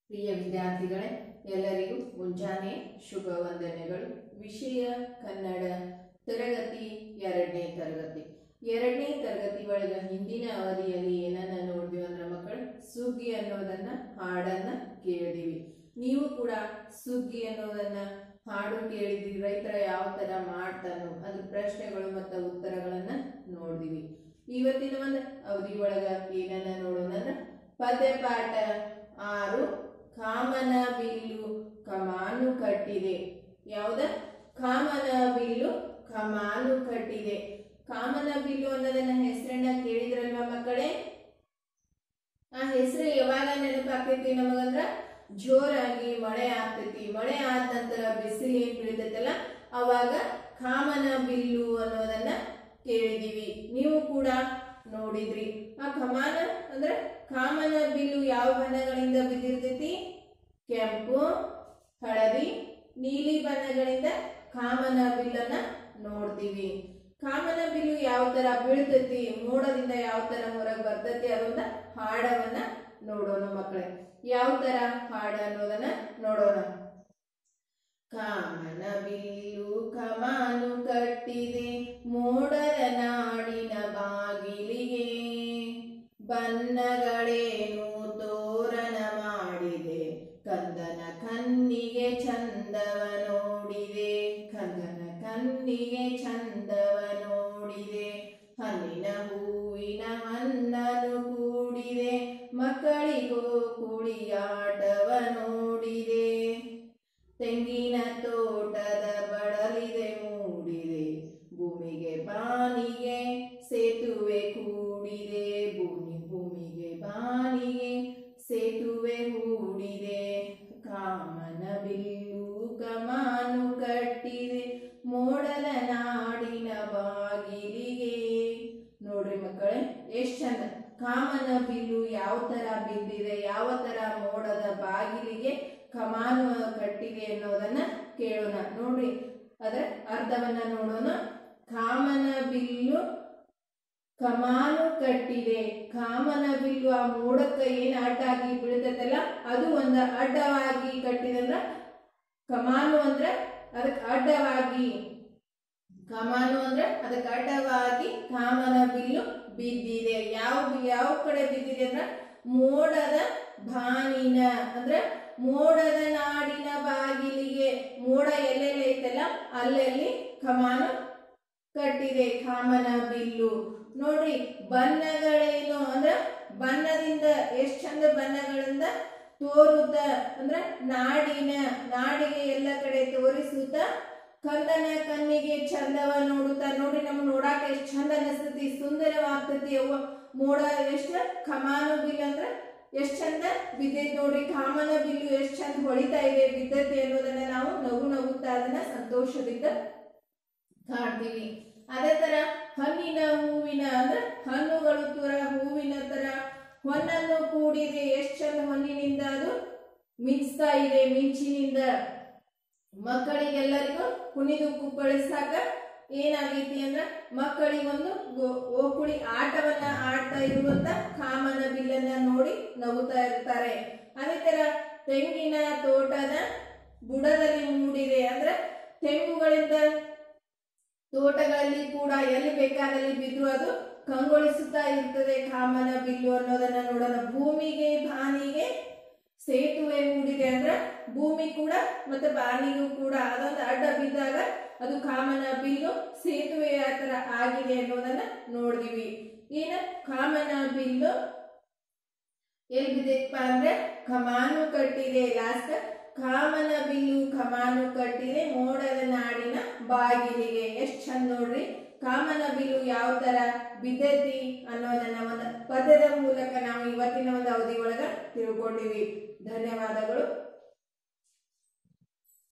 ಪ್ರಿಯ ವಿದ್ಯಾರ್ಥಿಗಳೇ ಎಲ್ಲರಿಗೂ ಮುಂಜಾನೆ ಶುಭ ವಂದನೆಗಳು ವಿಷಯ ಕನ್ನಡ ತರಗತಿ ಎರಡನೇ ತರಗತಿ ಎರಡನೇ ತರಗತಿ ಒಳಗ ಹಿಂದಿನ ಅವಧಿಯಲ್ಲಿ ಏನನ್ನ ನೋಡಿದ್ವಿ ಅಂದ್ರೆ ಮಕ್ಕಳು ಸುಗ್ಗಿ ಅನ್ನೋದನ್ನ ಹಾಡನ್ನ ಕೇಳಿದೀವಿ ನೀವು ಕೂಡ ಸುಗ್ಗಿ ಅನ್ನೋದನ್ನ ಹಾಡು ಕೇಳಿದ್ರಿ ರೈತರ ಯಾವ ತರ ಮಾಡ್ತಾನೋ ಅದ್ರ ಪ್ರಶ್ನೆಗಳು ಮತ್ತು ಉತ್ತರಗಳನ್ನ ನೋಡಿದಿವಿ ಇವತ್ತಿನ ಒಂದು ಅವಧಿ ಒಳಗ ಏನನ್ನ ನೋಡೋಣ ಅಂದ್ರೆ ಪದ್ಯಪಾಠ ಆರು ಕಾಮನ ಬಿಲ್ಲು ಕಮಾನು ಕಟ್ಟಿದೆ ಯಾವ್ದ ಕಾಮನ ಬಿಲ್ಲು ಕಮಾನು ಕಟ್ಟಿದೆ ಕಾಮನ ಬಿಲ್ಲು ಅನ್ನೋದನ್ನ ಹೆಸರನ್ನ ಕೇಳಿದ್ರಲ್ವಾ ಮಕ್ಕಳೇ ಆ ಹೆಸರು ಯಾವಾಗ ನೆನಪಾಕೈತಿ ನಮಗಂದ್ರ ಜೋರಾಗಿ ಮಳೆ ಆಗ್ತೈತಿ ಮಳೆ ಆದ ನಂತರ ಬಿಸಿಲು ಏನ್ ಬೀಳ್ತೈತಲ್ಲ ಅವಾಗ ಕಾಮನ ಬಿಲ್ಲು ಅನ್ನೋದನ್ನ ಕೇಳಿದೀವಿ ನೀವು ಕೂಡ ನೋಡಿದ್ರಿ ಆ ಕಮಾನ ಅಂದ್ರೆ ಕಾಮನ ಬಿಲ್ಲು ಯಾವ ಬಣ್ಣಗಳಿಂದ ಬಿದ್ದಿರ್ತೈತಿ ಕೆಂಪು ಹಳದಿ ನೀಲಿ ಬಣ್ಣಗಳಿಂದ ಕಾಮನ ಬಿಲ್ಲನ್ನ ನೋಡ್ತೀವಿ ಕಾಮನ ಬಿಲ್ಲು ಯಾವ ತರ ಬೀಳ್ತೈತಿ ಮೋಡದಿಂದ ಯಾವ ತರ ಹೊರಗೆ ಬರ್ತೈತಿ ಅದೊಂದ ಹಾಡವನ್ನ ನೋಡೋಣ ಮಕ್ಕಳೇ ಯಾವ ತರ ಹಾಡ ಅನ್ನೋದನ್ನ ನೋಡೋಣ ಕಾಮನ ಬಿಲ್ಲು ಕಮಾನು ಕಟ್ಟಿದೆ ಮೋಡದ ನಾಡಿನ ಬಾಗಿಲಿಗೆ ಬಣ್ಣಗಳೇನು ತೋರಣ ಮಾಡಿದೆ ಕಂದನ ಕಣ್ಣಿಗೆ ಚಂದವ ನೋಡಿದೆ ಕಂದನ ಕಣ್ಣಿಗೆ ಚಂದವ ನೋಡಿದೆ ಹಣ್ಣಿನ ಹೂವಿನ ಹಣ್ಣನು ಕೂಡಿದೆ ಮಕ್ಕಳಿಗೂ ಕುಳಿಯಾಟವ ನೋಡಿದೆ ತೆಂಗಿನ ತೋಟದ ಬಡಲಿದೆ ಮೂಡಿದೆ ಭೂಮಿಗೆ ಬಾನಿಗೆ ಸೇತುವೆ ಕೂಡಿದೆ ಭೂಮಿ ಭೂಮಿಗೆ ಬಾನಿಗೆ ಸೇತುವೆ ಹೂಡಿದೆ ಕಾಮನ ಬಿಲ್ಲು ಕಮಾನು ಕಟ್ಟಿದೆ ಮೋಡದ ನಾಡಿನ ಬಾಗಿಲಿಗೆ ನೋಡ್ರಿ ಮಕ್ಕಳೇ ಎಷ್ಟ್ ಚಂದ ಕಾಮನ ಬಿಲ್ಲು ಯಾವ ತರ ಬಿದ್ದಿದೆ ಯಾವ ತರ ಮೋಡದ ಬಾಗಿಲಿಗೆ ಕಮಾನು ಕಟ್ಟಿದೆ ಅನ್ನೋದನ್ನ ಕೇಳೋಣ ನೋಡ್ರಿ ಅದರ ಅರ್ಥವನ್ನ ನೋಡೋಣ ಕಾಮನ ಬಿಲ್ಲು ಕಮಾನು ಕಟ್ಟಿದೆ ಕಾಮನ ಬಿಲ್ಲು ಆ ಮೋಡಕ್ಕೆ ಏನ್ ಅಡ್ಡಾಗಿ ಬೀಳ್ತೈತಲ್ಲ ಅದು ಒಂದ ಅಡ್ಡವಾಗಿ ಕಟ್ಟಿದಂದ್ರ ಕಮಾನು ಅಂದ್ರ ಅದಕ್ಕೆ ಅಡ್ಡವಾಗಿ ಕಮಾನು ಅಂದ್ರೆ ಅದಕ್ಕೆ ಅಡ್ಡವಾಗಿ ಕಾಮನ ಬಿಲ್ಲು ಬಿದ್ದಿದೆ ಯಾವ ಯಾವ ಕಡೆ ಬಿದ್ದಿದೆ ಅಂದ್ರ ಮೋಡದ ಬಾನಿನ ಅಂದ್ರೆ ಮೋಡದ ನಾಡಿನ ಬಾಗಿಲಿಗೆ ಮೋಡ ಎಲ್ಲೆಲ್ಲಿ ಐತಲ್ಲ ಅಲ್ಲಲ್ಲಿ ಕಮಾನು ಕಟ್ಟಿದೆ ಕಾಮನ ಬಿಲ್ಲು ನೋಡ್ರಿ ಬಣ್ಣಗಳೇನು ಅಂದ್ರ ಬಣ್ಣದಿಂದ ಎಷ್ಟ್ ಚಂದ ಬಣ್ಣಗಳಿಂದ ತೋರುತ್ತ ಅಂದ್ರ ನಾಡಿನ ನಾಡಿಗೆ ಎಲ್ಲ ಕಡೆ ತೋರಿಸುತ್ತ ಕಂದನ ಕಣ್ಣಿಗೆ ಚಂದವ ನೋಡುತ್ತ ನೋಡ್ರಿ ನಮ್ಗೆ ನೋಡಾಕ ಎಷ್ಟ್ ಚಂದ ಅನಿಸ್ತತಿ ಸುಂದರವಾಗ್ತತಿ ಅವ್ವ ಮೋಡ ಎಷ್ಟ ಕಮಾನು ಬಿಲ್ ಅಂದ್ರ ಎಷ್ಟ್ ಚಂದ ಬಿದ್ದೈತಿ ನೋಡ್ರಿ ಕಾಮನ ಬಿಲ್ಲು ಎಷ್ಟ್ ಚಂದ ಹೊಳಿತಾ ಇದೆ ಬಿದ್ದತಿ ಅನ್ನೋದನ್ನ ನಾವು ನಗು ನಗುತ್ತಾ ಅದನ್ನ ಸಂತೋಷದಿಂದ ಕಾಡ್ತೀವಿ ಅದೇ ತರ ಹಣ್ಣಿನ ಹೂವಿನ ಅಂದ್ರ ಹಣ್ಣುಗಳು ತರ ಹೂವಿನ ತರ ಹೊನ್ನನ್ನು ಕೂಡಿದೆ ಎಷ್ಟ್ ಚಂದ ಹೊನ್ನಿನಿಂದ ಅದು ಮಿಂಚ್ತಾ ಇದೆ ಮಿಂಚಿನಿಂದ ಮಕ್ಕಳಿಗೆಲ್ಲರಿಗೂ ಕುಣಿದು ಕುಪ್ಪಳಿಸಾಕ ಏನಾಗೈತಿ ಅಂದ್ರ ಮಕ್ಕಳಿಗೊಂದು ಗೋ- ಓಕುಳಿ ಆಟವನ್ನ ಆಡ್ತಾ ಇರುವಂತ ಕಾಮನ ಬಿಲ್ಲನ್ನ ನೋಡಿ ನಗುತ್ತಾ ಇರ್ತಾರೆ ಅದೇ ತರ ತೆಂಗಿನ ತೋಟದ ಬುಡದಲ್ಲಿ ಮೂಡಿದೆ ಅಂದ್ರೆ ತೆಂಗುಗಳಿಂದ ತೋಟಗಳಲ್ಲಿ ಕೂಡ ಎಲ್ಲಿ ಬೇಕಾದಲ್ಲಿ ಬಿದ್ದು ಅದು ಕಂಗೊಳಿಸುತ್ತಾ ಇರ್ತದೆ ಕಾಮನ ಬಿಲ್ಲು ಅನ್ನೋದನ್ನ ನೋಡೋಣ ಭೂಮಿಗೆ ಬಾನಿಗೆ ಸೇತುವೆ ಮೂಡಿದೆ ಅಂದ್ರೆ ಭೂಮಿ ಕೂಡ ಮತ್ತೆ ಬಾನಿಗೂ ಕೂಡ ಅದೊಂದು ಅಡ್ಡ ಬಿದ್ದಾಗ ಅದು ಕಾಮನ ಬಿಲ್ಲು ಸೇತುವೆಯ ತರ ಆಗಿದೆ ಅನ್ನೋದನ್ನ ನೋಡಿದಿವಿ ಏನ ಕಾಮನ ಬಿಲ್ಲು ಎಲ್ಲಿ ಬಿದ್ದೈತಪ್ಪ ಅಂದ್ರೆ ಕಮಾನು ಕಟ್ಟಿದೆ ಲಾಸ್ಟ್ ಕಾಮನ ಬಿಲ್ಲು ಕಮಾನು ಕಟ್ಟಿದೆ ಮೋಡದ ನಾಡಿನ ಬಾಗಿಲಿಗೆ ಎಷ್ಟ್ ಚಂದ ನೋಡ್ರಿ ಕಾಮನ ಬಿಲ್ಲು ಯಾವ ತರ ಬಿದ್ದೈತಿ ಅನ್ನೋದನ್ನ ಒಂದು ಪದ್ಯದ ಮೂಲಕ ನಾವು ಇವತ್ತಿನ ಒಂದು ಅವಧಿ ಒಳಗ ತಿಳ್ಕೊಂಡಿವಿ ಧನ್ಯವಾದಗಳು